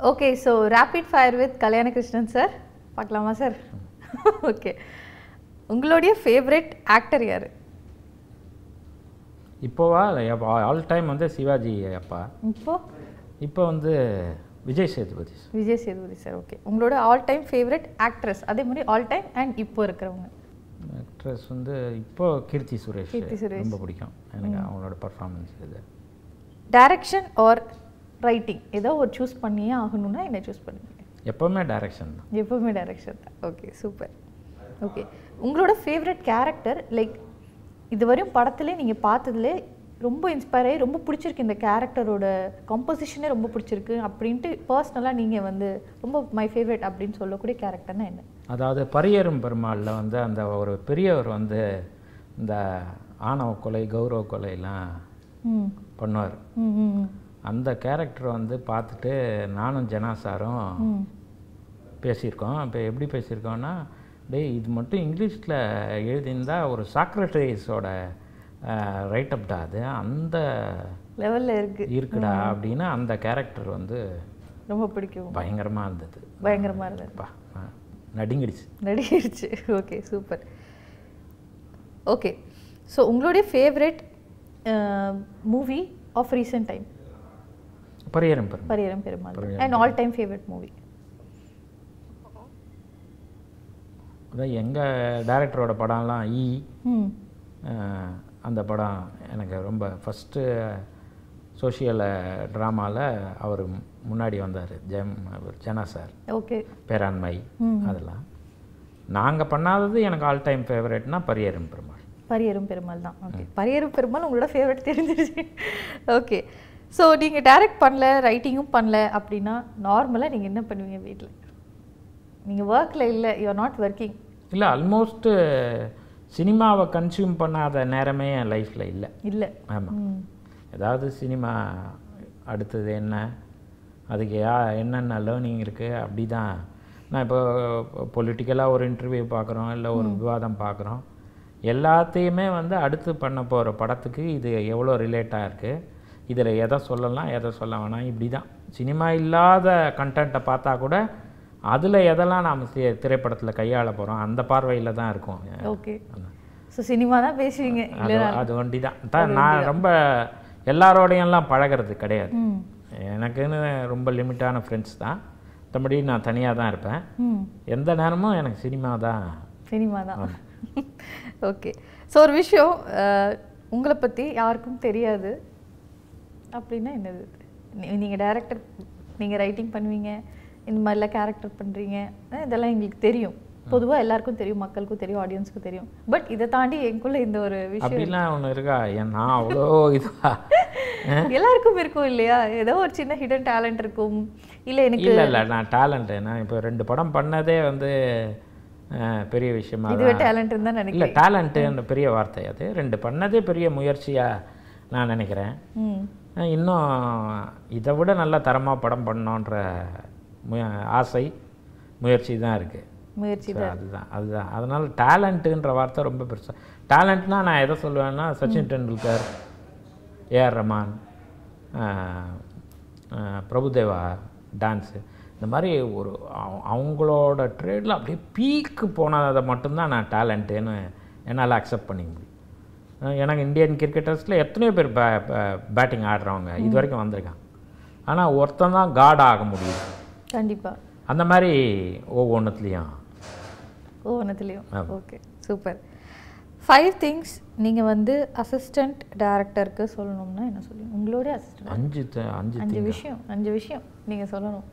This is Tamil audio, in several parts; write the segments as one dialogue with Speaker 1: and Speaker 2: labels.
Speaker 1: Okay so rapid fire with Kalyana Krishnan sir பார்க்கலாமா சார் ஓகே உங்களுடைய ஃபேவரட் ஆக்டர் யார்
Speaker 2: இப்போவா ஆல் டைம் வந்து சிவாஜி அப்பா
Speaker 1: இப்போ
Speaker 2: இப்போ வந்து விஜய் சேதுபதி
Speaker 1: விஜய் சேதுபதி சார் ஓகே உங்களோட ஆல் டைம் ஃபேவரட் ஆக்ட்ரஸ் அதே மாதிரி ஆல் டைம் அண்ட் இப்போ இருக்கிறவங்க
Speaker 2: ஆக்ட்ரஸ் வந்து இப்போ கீர்த்தி சுரேஷ்
Speaker 1: கீர்த்தி சுரேஷ்.
Speaker 2: ரொம்ப பிடிக்கும் எனக்கு அவங்களோட பர்ஃபார்மன்ஸ் இது
Speaker 1: டைரக்ஷன் ஆர் ரைட்டிங் ஏதோ ஒரு சூஸ் பண்ணியே ஆகணும்னா என்ன சூஸ் பண்ணுவீங்க
Speaker 2: எப்போவுமே டைரக்ஷன் தான்
Speaker 1: எப்பவுமே டைரக்ஷன் தான் ஓகே சூப்பர் ஓகே உங்களோட ஃபேவரட் கேரக்டர் லைக் இதுவரையும் படத்துலேயே நீங்கள் பார்த்ததுலே ரொம்ப இன்ஸ்பயர் ஆகி ரொம்ப பிடிச்சிருக்கு இந்த கேரக்டரோட கம்போசிஷனே ரொம்ப பிடிச்சிருக்கு அப்படின்ட்டு பர்சனலாக நீங்கள் வந்து ரொம்ப மை ஃபேவரட் அப்படின்னு சொல்லக்கூடிய கேரக்டர்னா என்ன
Speaker 2: அதாவது பரியரும் பெருமாளில் வந்து அந்த ஒரு பெரியவர் வந்து இந்த ஆணவ கொலை கௌரவ கொலையெல்லாம்
Speaker 1: ம்
Speaker 2: பண்ணுவார்
Speaker 1: ம் ம் ம்.
Speaker 2: அந்த கேரக்டர் வந்து பார்த்துட்டு நானும் ஜனா சாரும்
Speaker 1: ம்
Speaker 2: பேசியிருக்கோம் இப்போ எப்படி பேசியிருக்கோம்னா டேய் இது மட்டும் இங்கிலீஷில் எழுதியிருந்தா ஒரு சாக்ரட்டரிஸோட ரைட்டப்டா அது அந்த
Speaker 1: லெவலில் இருக்கு
Speaker 2: இருக்குடா அப்படின்னு அந்த கேரக்டர் வந்து
Speaker 1: ரொம்ப பிடிக்கும்
Speaker 2: பயங்கரமாக இருந்தது
Speaker 1: பயங்கரமாக இருந்தது
Speaker 2: அப்பா நான் நடுங்கிடுச்சு
Speaker 1: நடிகிடுச்சு ஓகே சூப்பர் ஓகே ஸோ உங்களுடைய favourite movie of recent time
Speaker 2: Pariyerum Perumal
Speaker 1: Pariyerum Perumal
Speaker 2: Pariyerum
Speaker 1: and all time favourite movie
Speaker 2: அதான் எங்கள் டேரக்டரோட படம்லாம் ஈ
Speaker 1: ம்
Speaker 2: அஹ், அந்த படம் எனக்கு ரொம்ப ஃபஸ்ட்டு சோஷியல் ட்ராமாவில் அவர் முன்னாடி வந்தார் ஜெம் அவர் ஜனா சார்
Speaker 1: ஓகே
Speaker 2: பேராண்மை
Speaker 1: ம்.
Speaker 2: அதெல்லாம் நாங்கள் பண்ணாதது எனக்கு ஆல் டைம் ஃபேவரட்னா பரியரும் பெருமாள்
Speaker 1: பரியரும் பெருமாள் தான் ஓகே பரியரும் பெருமாள் உங்களோட ஃபேவரட் தெரிஞ்சிருச்சு ஓகே ஸோ நீங்கள் டைரக்ட் பண்ணல ரைட்டிங்கும் பண்ணல அப்படின்னா நார்மலாக நீங்கள் என்ன பண்ணுவீங்க வீட்டில் நீங்கள் ஒர்க்கில் இல்லை யூ ஆர் நாட் ஒர்க்கிங்
Speaker 2: இல்லை ஆல்மோஸ்ட்டு சினிமாவை கன்சியூம் பண்ணாத நேரமே என் லைஃப்பில் இல்லை
Speaker 1: இல்லை
Speaker 2: ஆமாம்
Speaker 1: ம்
Speaker 2: ஏதாவது சினிமா அடுத்தது என்ன அதுக்கு யா என்னென்ன லேர்னிங் இருக்குது அப்படி தான் நான் இப்போ பொலிட்டிக்கலாக ஒரு இன்டர்வியூ பார்க்குறோம் இல்லை ஒரு விவாதம் பார்க்குறோம் எல்லாத்தையுமே வந்து அடுத்து பண்ண போகிற படத்துக்கு இது எவ்வளோ ரிலேட்டாக இருக்குது இதில் எதை சொல்லலாம் எதை சொல்ல வேணாம் இப்படி தான் சினிமா இல்லாத கண்டென்ட்டை பார்த்தா கூட அதில் எதெல்லாம் நாம் திரைப்படத்தில் கையாள போகிறோம் அந்த பார்வையில் தான் இருக்கும்
Speaker 1: ஓகே ஸோ சினிமா தான் பேசுவீங்க
Speaker 2: அது அது ஒண்டி தான் நான் ரொம்ப எல்லாரோடையெல்லாம் பழகிறது கிடையாது
Speaker 1: ம்
Speaker 2: எனக்குன்னு ரொம்ப லிமிட்டான ஃப்ரெண்ட்ஸ் தான் மற்றபடி நான் தனியாக தான் இருப்பேன்
Speaker 1: ம்
Speaker 2: எந்த நேரமும் எனக்கு சினிமா தான்
Speaker 1: சினிமா தான் ஓகே ஸோ ஒரு விஷயம் அஹ், உங்களை பற்றி யாருக்கும் தெரியாது அப்படின்னா என்னது நீங்கள் டைரக்டர் நீங்கள் ரைட்டிங் பண்ணுவீங்க இந்த மாதிரிலாம் கேரக்டர் பண்ணுறீங்க இதெல்லாம் எங்களுக்கு தெரியும் பொதுவாக எல்லாருக்கும் தெரியும் மக்களுக்கும் தெரியும் ஆடியன்ஸ்க்கும் தெரியும் பட் இதை தாண்டி எங்களுக்குள்ள இந்த ஒரு விஷயம்
Speaker 2: அப்படிலாம் ஒன்று இருக்கா ஏன் நான் அவ்வளோ இதுவா
Speaker 1: எல்லாருக்கும் இருக்கும் இல்லையா ஏதோ ஒரு சின்ன ஹிடன் டேலண்ட் இருக்கும் இல்லை எனக்கு
Speaker 2: இல்லை இல்லை நான் டேலண்ட்டு நான் இப்போ ரெண்டு படம் பண்ணதே வந்து அஹ், பெரிய விஷயமா
Speaker 1: இதுவே
Speaker 2: தான்
Speaker 1: டேலண்ட் இருந்தால் நினைக்கிறேன்
Speaker 2: இல்லை டேலண்ட்டுன்ற பெரிய வார்த்தை அது ரெண்டு பண்ணதே பெரிய முயற்சியாக நான் நினைக்கிறேன்
Speaker 1: ம்
Speaker 2: அஹ் இன்னும் இதை விட நல்ல தரமாக படம் பண்ணோன்ற முய ஆசை முயற்சி தான் இருக்குது
Speaker 1: முயற்சி
Speaker 2: அதுதான் அதுதான் அதனால் டேலண்ட்டுன்ற வார்த்தை ரொம்ப பெருசா டேலண்ட்னா நான் எதை சொல்லுவேன்னா சச்சின் டெண்டுல்கர் ஏஆர் ரமான் அஹ், அஹ், பிரபுதேவா டான்ஸு இந்த மாதிரி ஒரு அவ- அவங்களோட ட்ரேடில் அப்படியே பீக்கு போனதை மட்டும்தான் நான் டேலண்ட்டுன்னு என்னால் அக்செப்ட் பண்ணிக்க முடியும் அஹ் எனக்கு இந்தியன் கிரிக்கெட்டர்ஸில் எத்தனையோ பேர் பே பேட்டிங் ஆடுறவங்க இது வரைக்கும் வந்திருக்காங்க ஆனால் ஒருத்தன் தான் காட் ஆக முடியும்
Speaker 1: கண்டிப்பாக
Speaker 2: அந்த மாதிரி ஒவ்வொன்றுத்துலேயும்
Speaker 1: ஒவ்வொன்றத்துலேயும் ஓகே சூப்பர் ஃபைவ் திங்ஸ் நீங்கள் வந்து அசிஸ்டண்ட் டைரக்டருக்கு சொல்லணும்னா என்ன சொல்லுவீங்க உங்களுடைய அசிஸ்டன்ட்
Speaker 2: அஞ்சு த- அஞ்சு
Speaker 1: அஞ்சு விஷயம் அஞ்சு விஷயம் நீங்கள் சொல்லணும்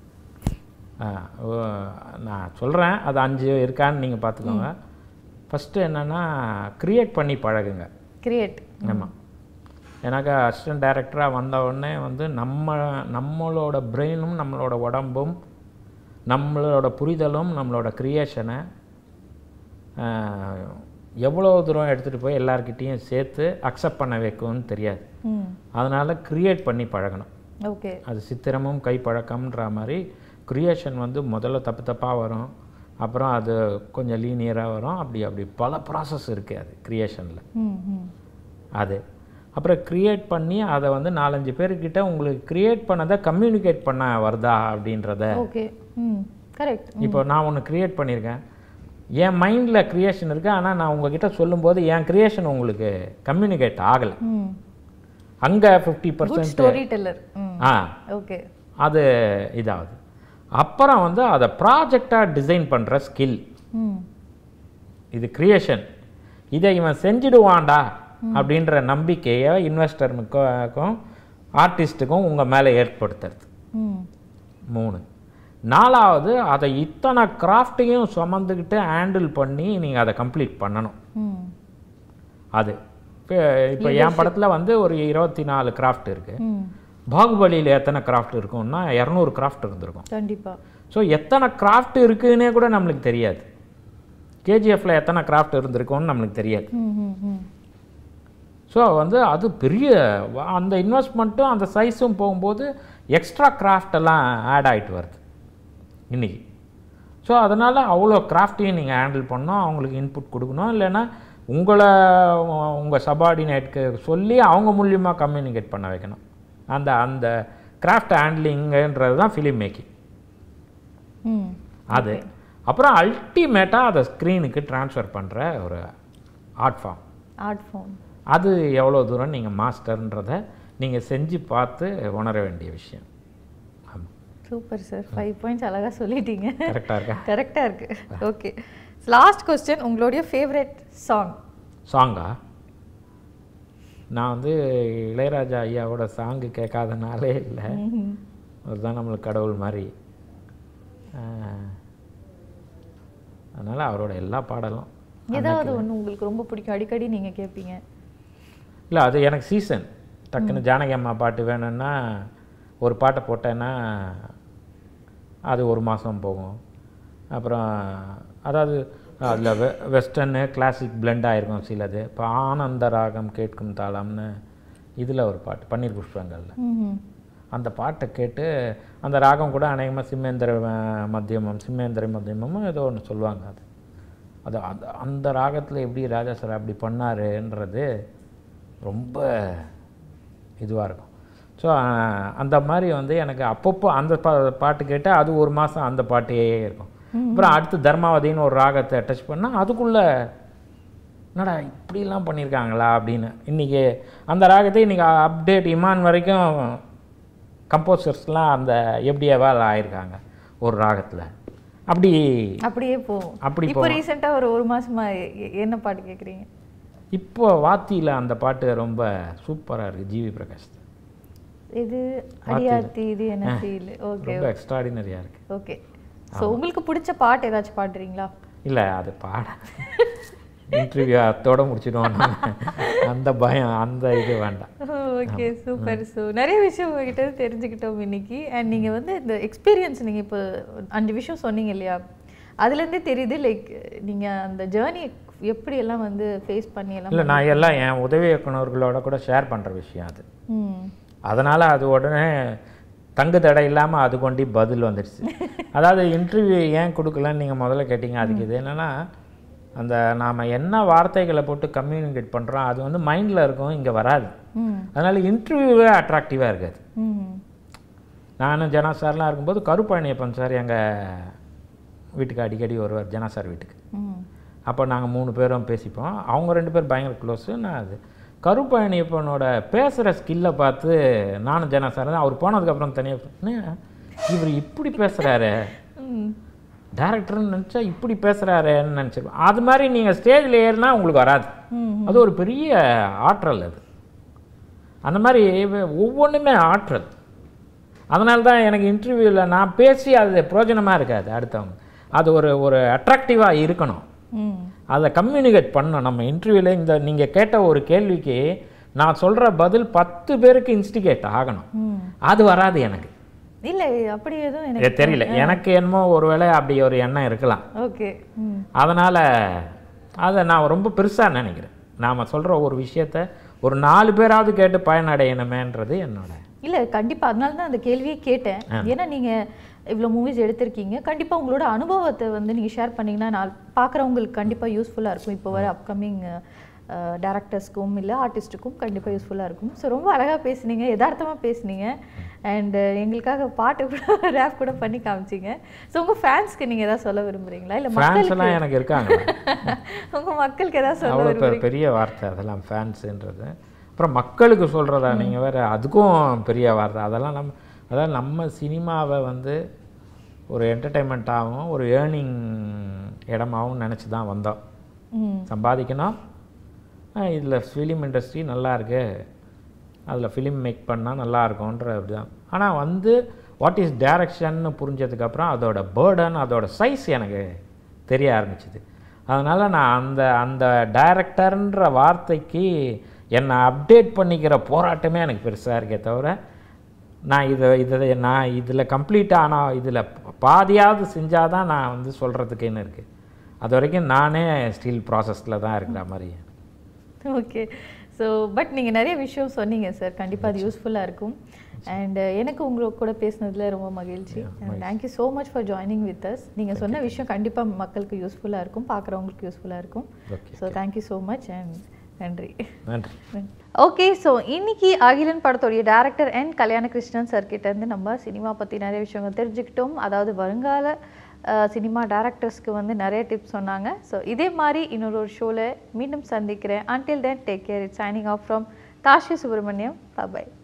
Speaker 2: ஆ, ஓ, நான் சொல்கிறேன் அது அஞ்சு இருக்கான்னு நீங்கள் பார்த்துக்கோங்க ஃபஸ்ட்டு என்னென்னா க்ரியேட் பண்ணி பழகுங்க
Speaker 1: கிரியேட்
Speaker 2: ஆமாம் எனக்கு அசிஸ்டன்ட் டைரக்டராக வந்த உடனே வந்து நம்ம நம்மளோட பிரெயினும் நம்மளோட உடம்பும் நம்மளோட புரிதலும் நம்மளோட க்ரியேஷனை எவ்வளோ தூரம் எடுத்துகிட்டு போய் எல்லார்கிட்டேயும் சேர்த்து அக்செப்ட் பண்ண வைக்கும்னு தெரியாது
Speaker 1: ம்
Speaker 2: அதனால் க்ரியேட் பண்ணி பழகணும்
Speaker 1: ஓகே
Speaker 2: அது சித்திரமும் கைப்பழக்கம்ன்ற மாதிரி க்ரியேஷன் வந்து முதல்ல தப்பு தப்பாக வரும் அப்புறம் அது கொஞ்சம் லீனியராக வரும் அப்படி அப்படி பல ப்ராசஸ் இருக்குது அது க்ரியேஷனில்
Speaker 1: ம் ம்
Speaker 2: அது அப்புறம் க்ரியேட் பண்ணி அதை வந்து நாலஞ்சு பேர்கிட்ட உங்களுக்கு க்ரியேட் பண்ணதை கம்யூனிகேட் பண்ண வருதா அப்படின்றத
Speaker 1: ஓகே ம் கரெக்ட்
Speaker 2: இப்போ நான் ஒன்று க்ரியேட் பண்ணியிருக்கேன் என் மைண்டில் க்ரியேஷன் இருக்குது ஆனால் நான் உங்ககிட்ட சொல்லும்போது என் க்ரியேஷன் உங்களுக்கு கம்யூனிகேட் ஆகலை
Speaker 1: ம்
Speaker 2: அங்கே fifty
Speaker 1: good
Speaker 2: percent
Speaker 1: storyteller ம்
Speaker 2: ஆ
Speaker 1: ஓகே
Speaker 2: அது இதாகுது அப்புறம் வந்து அதை ப்ராஜெக்டாக டிசைன் பண்ணுற ஸ்கில்
Speaker 1: ம்
Speaker 2: இது கிரியேஷன் இதை இவன் செஞ்சிடுவான்டா அப்படின்ற நம்பிக்கையை இன்வெஸ்டருக்கும் ஆர்டிஸ்ட்டுக்கும் உங்கள் மேலே ஏற்படுத்துறது
Speaker 1: ம்
Speaker 2: மூணு நாலாவது அதை இத்தனை கிராஃப்டையும் சுமந்துக்கிட்டு ஹேண்டில் பண்ணி நீங்கள் அதை கம்ப்ளீட் பண்ணணும்
Speaker 1: ம்
Speaker 2: அது இப்போ இப்போ என் படத்தில் வந்து ஒரு இருபத்தி நாலு கிராஃப்ட் இருக்குது
Speaker 1: ம்
Speaker 2: பாகுபலியில் எத்தனை கிராஃப்ட் இருக்கும்னா இரநூறு கிராஃப்ட் இருந்திருக்கும்
Speaker 1: கண்டிப்பா
Speaker 2: ஸோ எத்தனை கிராஃப்ட் இருக்குன்னே கூட நம்மளுக்கு தெரியாது கேஜிஎஃப்ல எத்தனை கிராஃப்ட் இருந்திருக்கும்னு நம்மளுக்கு தெரியாது
Speaker 1: ம் ம் ம்
Speaker 2: ஸோ வந்து அது பெரிய வ- அந்த இன்வெஸ்ட்மெண்ட்டும் அந்த சைஸும் போகும்போது எக்ஸ்ட்ரா கிராஃப்ட் எல்லாம் ஆட் ஆகிட்டு வருது இன்னைக்கு ஸோ அதனால் அவ்வளோ கிராஃப்டையும் நீங்கள் ஹேண்டில் பண்ணணும் அவங்களுக்கு இன்புட் கொடுக்கணும் இல்லைன்னா உங்களை உங்கள் சபார்டினேட்க்கு சொல்லி அவங்க மூலியமாக கம்யூனிகேட் பண்ண வைக்கணும் அந்த அந்த கிராஃப்ட் ஹேண்ட்லிங்குன்றது தான் ஃபிலிம் மேக்கிங்
Speaker 1: ம்
Speaker 2: அது அப்புறம் அல்டிமேட்டாக அதை ஸ்க்ரீனுக்கு ட்ரான்ஸ்ஃபர் பண்ணுற ஒரு ஆர்ட் ஃபார்ம்
Speaker 1: ஆர்ட் ஃபார்ம்
Speaker 2: அது எவ்வளோ தூரம் நீங்கள் மாஸ்டர்ன்றதை நீங்கள் செஞ்சு பார்த்து உணர வேண்டிய விஷயம் ஆமாம்
Speaker 1: சூப்பர் சார் ஃபைவ் பாயிண்ட்ஸ் அழகா சொல்லிட்டீங்க
Speaker 2: கரெக்டாக இருக்கா
Speaker 1: கரெக்டாக இருக்கு ஓகே லாஸ்ட் கொஸ்டின் உங்களுடைய ஃபேவரட் சாங்
Speaker 2: சாங்கா நான் வந்து இளையராஜா ஐயாவோட சாங்கு கேட்காதனாலே இல்லை அதுதான் நம்மளுக்கு கடவுள் மாதிரி அதனால் அவரோட எல்லா பாடலும்
Speaker 1: ஏதாவது ஒன்று உங்களுக்கு ரொம்ப பிடிக்கும் அடிக்கடி நீங்க கேட்பீங்க
Speaker 2: இல்லை அது எனக்கு சீசன் டக்குன்னு ஜானகி அம்மா பாட்டு வேணும்னா ஒரு பாட்டை போட்டேன்னா அது ஒரு மாதம் போகும் அப்புறம் அதாவது அதில் வெ வெஸ்டர்னு கிளாசிக் பிளெண்ட் ஆயிருக்கும் சிலது இப்போ ஆனந்த ராகம் கேட்கும் தாளம்னு இதில் ஒரு பாட்டு பன்னீர் புஷ்பங்களில்
Speaker 1: ம்
Speaker 2: அந்த பாட்டை கேட்டு அந்த ராகம் கூட அநேகமாக சிம்மேந்திர அஹ், மத்தியமம் சிம்மேந்திர மத்தியமமும் ஏதோ ஒன்று சொல்லுவாங்க அது அது அந்த அந்த ராகத்தில் எப்படி ராஜா சார் அப்படி பண்ணாருன்றது ரொம்ப இதுவாக இருக்கும் ஸோ அந்த மாதிரி வந்து எனக்கு அப்பப்போ அந்த பா பாட்டு கேட்டால் அது ஒரு மாதம் அந்த பாட்டே இருக்கும் அப்புறம் அடுத்து தர்மாவதின்னு ஒரு ராகத்தை டச் பண்ணால் அதுக்குள்ளே என்னடா இப்படிலாம் பண்ணியிருக்காங்களா அப்படின்னு இன்றைக்கி அந்த ராகத்தை இன்றைக்கி அப்டேட் இமான் வரைக்கும் கம்போசர்ஸ்லாம் அந்த எப்படியாவா ஆயிருக்காங்க ஒரு ராகத்தில் அப்படி
Speaker 1: அப்படியே போகும்
Speaker 2: அப்படி
Speaker 1: இப்போ ரீசெண்டாக ஒரு ஒரு மாசமா எ- எ- என்ன பாட்டு கேட்குறீங்க
Speaker 2: இப்போ வாத்தியில் அந்த பாட்டு ரொம்ப சூப்பராக இருக்குது ஜிவி பிரகாஷ்
Speaker 1: இது அடியாத்தி இது என்ன ஃபீல் ஓகே
Speaker 2: ரொம்ப எக்ஸ்ட்ராடினரியாக இருக்குது
Speaker 1: ஓகே ஸோ உங்களுக்கு பிடிச்ச பாட்டு ஏதாச்சும் பாடுறீங்களா
Speaker 2: இல்லை அது பாட இன்டர்வியூ அத்தோட முடிச்சிடுவோம் நாம. அந்த பயம் அந்த இது வேண்டாம்
Speaker 1: ஓகே சூப்பர் ஸோ நிறைய விஷயம் உங்ககிட்ட இருந்து தெரிஞ்சுக்கிட்டோம் இன்னைக்கு அண்ட் நீங்கள் வந்து இந்த எக்ஸ்பீரியன்ஸ் நீங்கள் இப்போ அஞ்சு விஷயம் சொன்னீங்க இல்லையா அதுலேருந்தே தெரியுது லைக் நீங்கள் அந்த ஜேர்னி எப்படியெல்லாம் வந்து ஃபேஸ் பண்ணி எல்லாம்
Speaker 2: இல்லை நான் எல்லாம் என் உதவி இயக்குனர்களோட கூட ஷேர் பண்ணுற விஷயம் அது
Speaker 1: ம்
Speaker 2: அதனால் அது உடனே தங்கு தடை இல்லாமல் அது கொண்டு பதில் வந்துடுச்சு அதாவது இன்டர்வியூ ஏன் கொடுக்கலன்னு நீங்கள் முதல்ல கேட்டீங்க அதுக்கு இது என்னென்னா அந்த நாம் என்ன வார்த்தைகளை போட்டு கம்யூனிகேட் பண்ணுறோம் அது வந்து மைண்டில் இருக்கும் இங்கே வராது
Speaker 1: ம்
Speaker 2: அதனால் இன்டர்வியூவே அட்ராக்டிவாக இருக்காது
Speaker 1: ம்
Speaker 2: நானும் ஜனா சார்லாம் இருக்கும்போது கருப்பழனியப்பன் சார் எங்கள் வீட்டுக்கு அடிக்கடி வருவார் ஜனா சார் வீட்டுக்கு
Speaker 1: ம்
Speaker 2: அப்போ நாங்கள் மூணு பேரும் பேசிப்போம் அவங்க ரெண்டு பேர் பயங்கர க்ளோஸு நான் அது கருப்பழனியப்பனோட பேசுகிற ஸ்கில்லை பார்த்து நானும் ஜனா சார் அவர் போனதுக்கப்புறம் தனியாக சொன்னேன் இவர் இப்படி பேசுகிறாரு
Speaker 1: ம்
Speaker 2: டேரக்டர்னு நினச்சா இப்படி பேசுகிறாருன்னு நினச்சிருப்பேன் அது மாதிரி நீங்கள் ஸ்டேஜில் ஏறினா உங்களுக்கு வராது
Speaker 1: ம்
Speaker 2: அது ஒரு பெரிய ஆற்றல் அது அந்த மாதிரி ஒவ்வொன்றுமே ஆற்றல் அதனால தான் எனக்கு இன்டர்வியூவில் நான் பேசி அது பிரயோஜனமாக இருக்காது அடுத்தவங்க அது ஒரு ஒரு அட்ராக்டிவாக இருக்கணும்
Speaker 1: ம்
Speaker 2: அதை கம்யூனிகேட் பண்ணணும் நம்ம இன்டர்வியூவில் இந்த நீங்கள் கேட்ட ஒரு கேள்விக்கு நான் சொல்கிற பதில் பத்து பேருக்கு இன்ஸ்டிகேட் ஆகணும்
Speaker 1: ம்
Speaker 2: அது வராது எனக்கு
Speaker 1: இல்லை அப்படி எதுவும்
Speaker 2: ஏ,
Speaker 1: எனக்கு
Speaker 2: தெரியல எனக்கு என்னமோ ஒருவேளை அப்படி ஒரு எண்ணம் இருக்கலாம்
Speaker 1: ஓகே ம்
Speaker 2: அதனால் அதை நான் ரொம்ப பெருசாக நினைக்கிறேன் நாம் சொல்கிற ஒரு விஷயத்த ஒரு நாலு பேராவது கேட்டு பயனடையணுமேன்றது என்னோட
Speaker 1: இல்லை கண்டிப்பாக அதனால தான் அந்த கேள்வியே கேட்டேன் ஏன்னா நீங்கள் இவ்வளோ மூவிஸ் எடுத்திருக்கீங்க கண்டிப்பாக உங்களோட அனுபவத்தை வந்து நீங்கள் ஷேர் பண்ணீங்கன்னா நான் பார்க்குறவங்களுக்கு கண்டிப்பாக யூஸ்ஃபுல்லாக இருக்கும் இப்போ வர அப்கமிங் டேரக்டர்ஸ்க்கும் இல்லை ஆர்டிஸ்ட்டுக்கும் கண்டிப்பாக யூஸ்ஃபுல்லாக இருக்கும் ஸோ ரொம்ப அழகாக பேசுனீங்க யதார்த்தமாக பேசுனீங்க அண்ட் எங்களுக்காக பாட்டு கூட ரேப் கூட பண்ணி காமிச்சிங்க ஸோ உங்கள் ஃபேன்ஸ்க்கு நீங்கள் எதாவது சொல்ல விரும்புறீங்களா இல்லை
Speaker 2: ஃபேன்ஸ்
Speaker 1: மக்களுக்கு
Speaker 2: எல்லாம் எனக்கு இருக்காங்க
Speaker 1: உங்கள் மக்களுக்கு எதாவது சொல்ல
Speaker 2: அவ்வளோ
Speaker 1: விரும்புறீங்க
Speaker 2: பெ- பெரிய வார்த்தை அதெல்லாம் ஃபேன்ஸுன்றது அப்புறம் மக்களுக்கு சொல்கிறதா நீங்கள் வேறு அதுக்கும் பெரிய வார்த்தை அதெல்லாம் நம்ம அதாவது நம்ம சினிமாவை வந்து ஒரு என்டர்டெயின்மெண்ட்டாகவும் ஒரு ஏர்னிங் இடமாகவும் நினச்சி தான் வந்தோம்
Speaker 1: ம்
Speaker 2: சம்பாதிக்கணும் இதில் ஃபிலிம் இண்டஸ்ட்ரி நல்லா இருக்கு அதில் ஃபிலிம் மேக் பண்ணால் நல்லா இருக்கும்ன்ற அப்படிதான் ஆனால் வந்து வாட் இஸ் டைரக்ஷன்னு புரிஞ்சதுக்கப்புறம் அதோட பேர்டன் அதோட சைஸ் எனக்கு தெரிய ஆரம்பிச்சுது அதனால் நான் அந்த அந்த டைரக்டர்ன்ற வார்த்தைக்கு என்னை அப்டேட் பண்ணிக்கிற போராட்டமே எனக்கு பெருசாக இருக்கே தவிர நான் இதை இதை நான் இதில் கம்ப்ளீட் ஆனால் இதில் பாதியாவது செஞ்சால் தான் நான் வந்து சொல்கிறதுக்குன்னு இருக்குது அது வரைக்கும் நானே ஸ்டில் ப்ராசஸில் தான் இருக்கிற மாதிரி
Speaker 1: ஓகே ஸோ பட் நீங்கள் நிறைய விஷயம் சொன்னீங்க சார் கண்டிப்பாக அது யூஸ்ஃபுல்லாக இருக்கும் அண்ட் எனக்கு உங்களுக்கு கூட பேசுனதுல ரொம்ப மகிழ்ச்சி and thank you so much for joining with us நீங்கள் சொன்ன விஷயம் கண்டிப்பாக மக்களுக்கு யூஸ்ஃபுல்லாக இருக்கும் பார்க்குறவங்களுக்கு யூஸ்ஃபுல்லாக இருக்கும்
Speaker 2: okay
Speaker 1: so thank you so much and நன்றி
Speaker 2: நன்றி
Speaker 1: ஓகே ஸோ இன்னைக்கு அகிலன் படத்துடைய டேரக்டர் என் கல்யாண கிருஷ்ணன் சார் கிட்ட இருந்து நம்ம சினிமா பற்றி நிறைய விஷயங்கள் தெரிஞ்சுக்கிட்டோம் அதாவது வருங்கால அஹ், சினிமா டேரக்டர்ஸ்க்கு வந்து நிறைய டிப்ஸ் சொன்னாங்க ஸோ இதே மாதிரி இன்னொரு ஒரு ஷோவில் மீண்டும் சந்திக்கிறேன் until then take care it signing off from Tashi Subramaniam bye